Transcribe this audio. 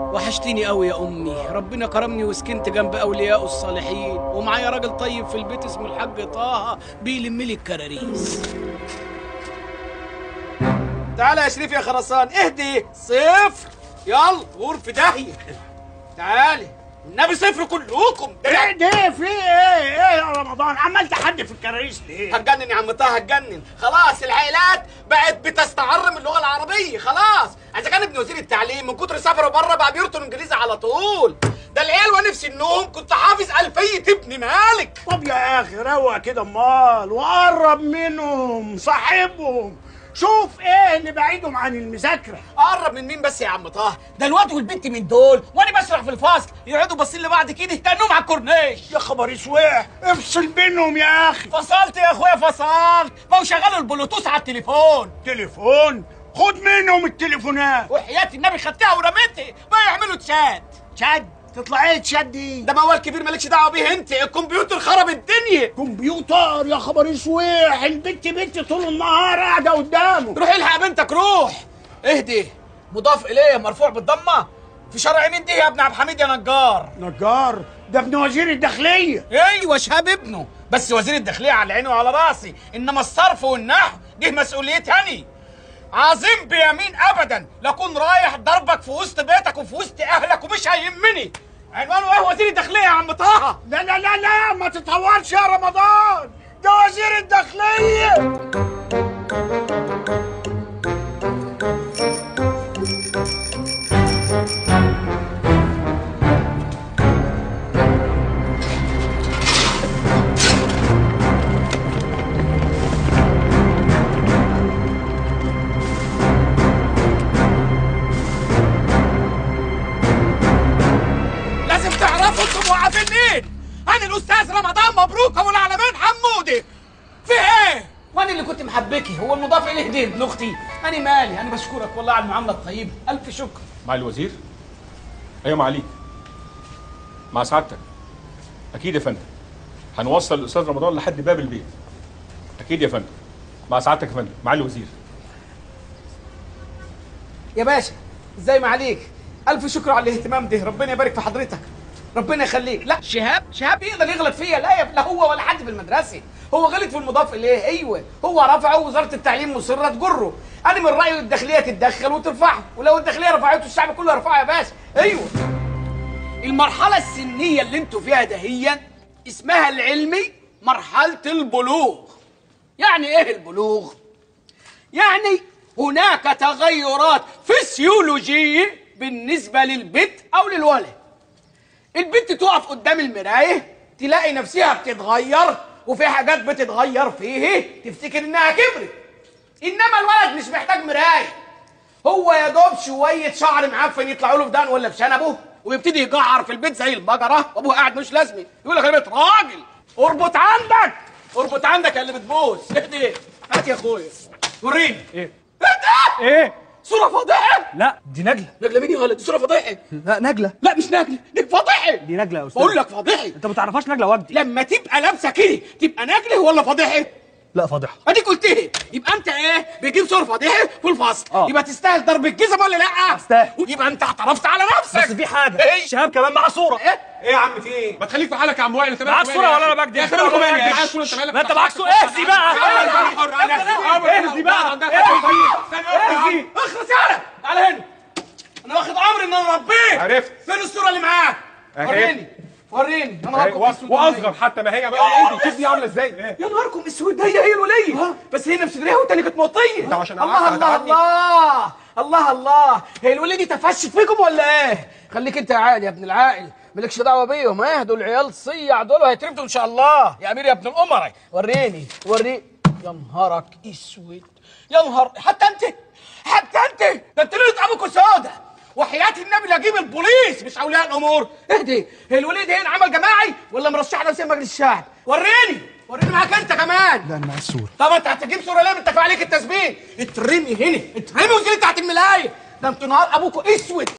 وحشتيني قوي يا امي ربنا كرمني وسكنت جنب اولياء الصالحين ومعايا راجل طيب في البيت اسمه الحاج طه بيلم لي الكراريس تعالى يا شريف يا خرسان اهدي صفر يلا غرفة داهية تعالي النبي صفر كلكم ايه ده في ايه ايه يا رمضان عمال تحدي في الكراريس ليه هتجنن يا عم طه هتجنن خلاص العائلات بقت بتستعر من اللغه العربيه خلاص اذا كان ابن وزير التعليم من كتر سفره بره بقى بيرطن انجليزي على طول ده العيال ونفس النوم كنت حافظ الفيه ابن مالك طب يا اخي روق كده امال وقرب منهم صاحبهم شوف ايه اللي بعيدهم عن المذاكره قرب من مين بس يا عم طه ده الواد والبنت من دول وانا بشرح في الفصل يقعدوا باصين لبعض كده كانهم على الكورنيش يا خبر اسوح افصل بينهم يا اخي فصلت يا اخويا فصلت ما هو شغال البلوتوث على التليفون تليفون خد منهم التليفونات وحياة النبي خدتها ورميتها ما يعملوا تشات شد تطلع ايه تشد دي ده موال كبير مالكش دعوه بيه انت الكمبيوتر خرب الدنيا كمبيوتر يا خبر اسوح البت بنت طول النهار قاعده قدامه روح الحق بنتك روح اهدي مضاف اليه مرفوع بالضمه في شرع مين دي يا ابن عبد الحميد يا نجار نجار ده ابن وزير الداخليه ايوه شهاب ابنه بس وزير الداخليه على عيني وعلى راسي انما الصرف والنحو دي مسؤوليتي هني عظيم بيمين ابدا لكون رايح ضربك في وسط بيتك وفي وسط اهلك ومش هيهمني عنوانه ايه وزير الداخليه يا عم طه لا لا لا لا ما تتطورش يا رمضان ده وزير الداخليه لازم تعرفوا انتم واقفين مين انا الاستاذ رمضان مبروك ابو العالمين حمودي في ايه وانا اللي كنت محبكي هو المضاف اليه دي ابن اختي انا مالي انا بشكرك والله على المعامله الطيبه الف شكر مع الوزير ايوه معاليك مع سعادتك اكيد يا فندم هنوصل الاستاذ رمضان لحد باب البيت اكيد يا فندم مع سعادتك يا فندم مع الوزير يا باشا ازاي ما عليك الف شكر على الاهتمام ده ربنا يبارك في حضرتك ربنا يخليك لا شهاب شهاب يقدر يغلط فيا لا يا لا هو ولا حد في المدرسه هو غلط في المضاف اليه ايوه هو رفعه ووزاره التعليم مصره تجره انا من رايي الداخليه تتدخل وترفعه ولو الداخليه رفعته الشعب كله يرفعه يا باشا ايوه المرحله السنيه اللي انتوا فيها دهيا اسمها العلمي مرحله البلوغ يعني ايه البلوغ يعني هناك تغيرات فسيولوجية بالنسبة للبنت أو للولد البنت تقف قدام المراية تلاقي نفسها بتتغير وفي حاجات بتتغير فيه تفتكر إنها كبرت إنما الولد مش محتاج مراية هو يا دوب شوية شعر معفن يطلعوا له في دان ولا في شنبه ويبتدي يجعر في البيت زي البقرة وأبوه قاعد مش لازمي يقول لك أنا بيت راجل اربط عندك اربط عندك يا اللي بتبوس اهدي هات يا أخويا وريني ايه ايه ده؟ ايه صورة فضيحة لا دي نجله نجلة مين يا ولد؟ دي صورة فضيحة لا نجله لا مش نجلة دي فضيحة دي نجله يا استاذ بقول لك فضيحة انت ما تعرفهاش نجله وجدي لما تبقى لابسة كده تبقى نجلة ولا فضيحة؟ لا فاضحه اديك قلت ايه يبقى انت ايه بتجيب صور فضيحة في الفصل اه. يبقى تستاهل ضرب الجزم ولا لا؟ استاهل. يبقى انت اعترفت على نفسك بس في حاجه ايه؟ شهاب كمان مع صوره ايه؟ ايه يا عم في ايه؟ ما تخليك في حالك يا عم وائل انت مالك معاك ومالي صوره يا ولا أخي؟ انا بكدب يا اخي مالك ومالي يا اخي انت مالك ما انت معاك صوره اهزي بقى اهزي بقى اهزي اخلص يالا تعالى هنا انا واخد امر ان انا اربيك عرفت فين الصورة اللي معاك؟ اهي. وريني وريني انا أهي، هركب و- السود واصغر حتى ما هي بقى ايه دي شوف دي عامله ازاي يا نهاركم اسود هي هي الوليه بس هي نفس صدرها والتانية كانت مطيه ده عشان الله أعرف الله هتعدي. الله الله الله هي الوليه دي تفشت فيكم ولا ايه؟ خليك انت عادي يا ابن العاقل مالكش دعوه بيهم ها دول عيال صيع دول هيترفدوا ان شاء الله يا امير يا ابن الامراء وريني وريني يا نهارك اسود يا نهار حتى انت حتى انت ده انت ليله ابوكوا سودا وحياة النبي لا اجيب البوليس مش اولياء الامور اهدي هي الوليه دي هنا عمل جماعي ولا مرشح نفسها مجلس الشعب وريني وريني معاك انت كمان لا انا معايا الصوره طب انت هتجيب صوره ليه متفق عليك التسبيح اترمي هنا اترمي وزيري تحت الملايه ده انتوا نهار ابوكوا اسود